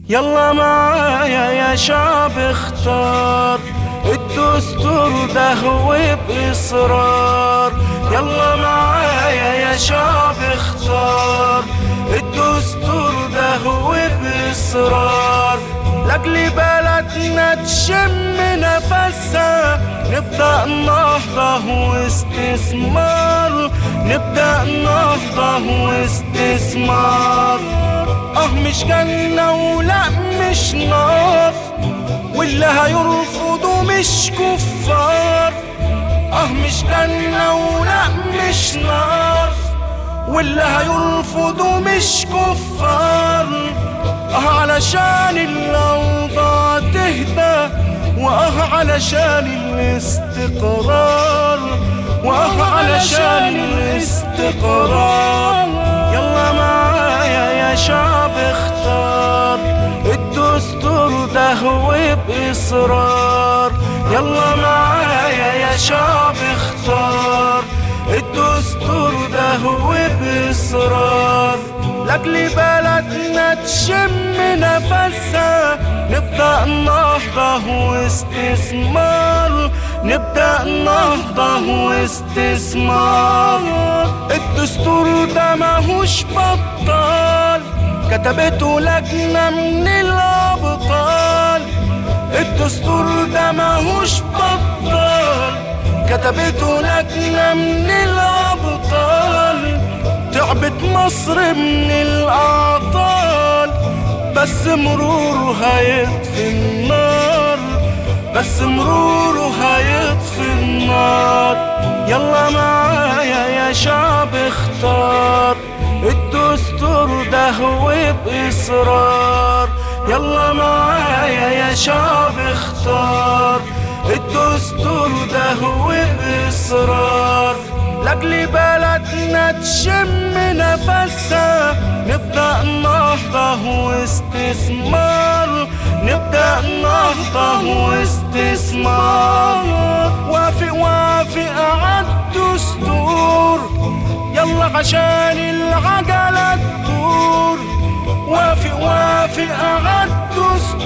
يلا معايا يا شعب اختار الدستور ده هو بإصرار يلا معايا يا شعب اختار الدستور ده هو بإصرار لأجل بلدنا تشم نفسها نبدأ نهضة واستثمار نبدأ نهضة واستثمار اه مش جنة ولا مش نار واللي هيرفضوا مش كفار اه مش جنة ولا مش نار واللي هيرفضوا مش كفار اه علشان الأوضاع تهدى واه علشان الاستقرار واه علشان الاستقرار يلا معايا يا شعب اختار الدستور ده هو بإصرار يلا معايا يا شعب اختار الدستور ده هو بإصرار لأجل بلدنا تشم نفسها نبدأ نهضة واستثمار نبدأ نهضة واستثمار الدستور ده ماهوش بطال كتبته لجنة من الأبطال الدستور ده ماهوش بطال كتبته لجنة من الأبطال تعبت مصر من الأعطال بس مروره هيطفي النار بس مروره هيطفي النار يلا معايا يا شعب اختار الدستور ده هو بإصرار يلا معايا يا شعب اختار الدستور ده هو بإصرار لأجل بلدنا تشم نفسها نبدأ نهضة واستثمار نبدأ نهضة واستثمار وافق وافق عالدستور يلا عشان العجلة تدور وافق وافق عالدستور